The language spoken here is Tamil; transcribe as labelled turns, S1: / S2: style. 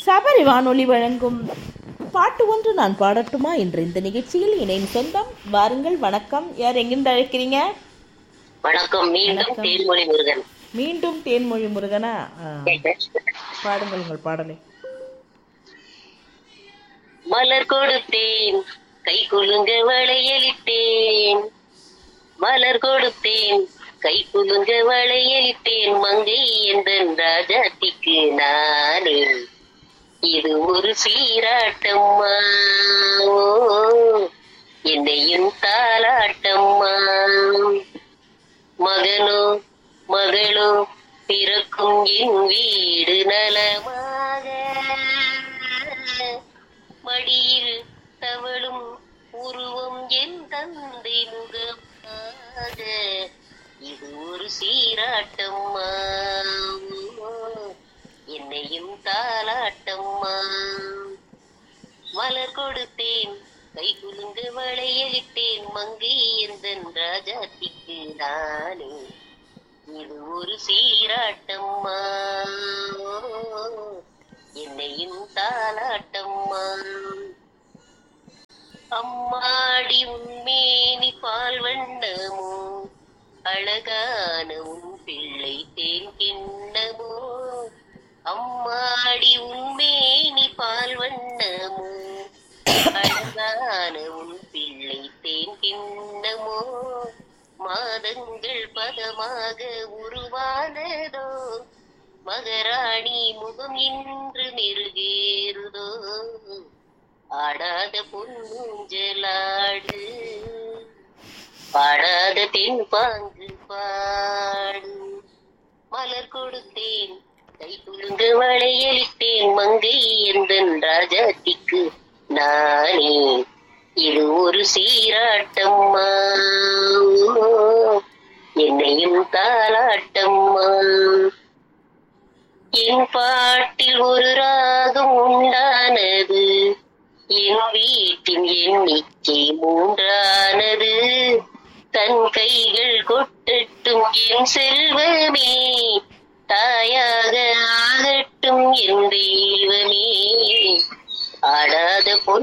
S1: சபரி வானொலி வழங்கும் பாட்டு ஒன்று நான் பாடட்டுமா என்ற இந்த நிகழ்ச்சியில் இணையும் சொந்தம் வாருங்கள் வணக்கம் யார் எங்கிருந்து அழைக்கிறீங்க
S2: வணக்கம் மீண்டும்
S1: வணக்கம்.
S2: தேன்மொழி முருகன்
S1: மீண்டும் தேன்மொழி முருகனா ஆ, பாடுங்கள் உங்கள் பாடலை
S2: மலர் கொடுத்தேன் கை குலுங்க வளையலிட்டேன் மலர் கொடுத்தேன் கை குலுங்க வளையலிட்டேன் மங்கை எந்தன் ராஜாத்திக்கு நானே இது ஒரு சீராட்டம்மா ஓ, என்னையும் தாலாட்டம்மா மகனோ மகளோ பிறக்கும் என் வீடு நலமாக மடியில் தவளும் உருவம் என் தந்தை முகமாக இது ஒரு சீராட்டம்மா என்னையும் தாலாட்டம்மா மலர் கொடுத்தேன் கை குலுங்க வளையலிட்டேன் மங்கை எந்தன் ராஜாத்திக்கு நானே இது ஒரு சீராட்டம்மா என்னையும் தாலாட்டம்மா அம்மாடி உன்மேனி பால் வண்ணமோ அழகான உன் பிள்ளை தேன் கிண்ணமோ அம்மாடி உன்மேனி பால் வண்ணமோ அழகான உன் பிள்ளை தேன் கிண்ணமோ மாதங்கள் பதமாக உருவானதோ மகராணி முகம் இன்று மெருகேறுதோ ஆடாத பொன்னூஞ்சலாடு பாடாத தென் பாங்கு பாடு மலர் கொடுத்தேன் கை குலுங்க வளையலிட்டேன் மங்கை எந்தன் ராஜாத்திக்கு நானே இது ஒரு சீராட்டம்மா என்னையும் தாலாட்டம்மா என் பாட்டில் ஒரு ராகம் உண்டானது என் வீட்டின் எண்ணிக்கை மூன்றானது தன் கைகள் கொட்டட்டும் என் செல்வமே தாயாக ஆகட்டும் என் தெய்வமே ஆடாத பொன்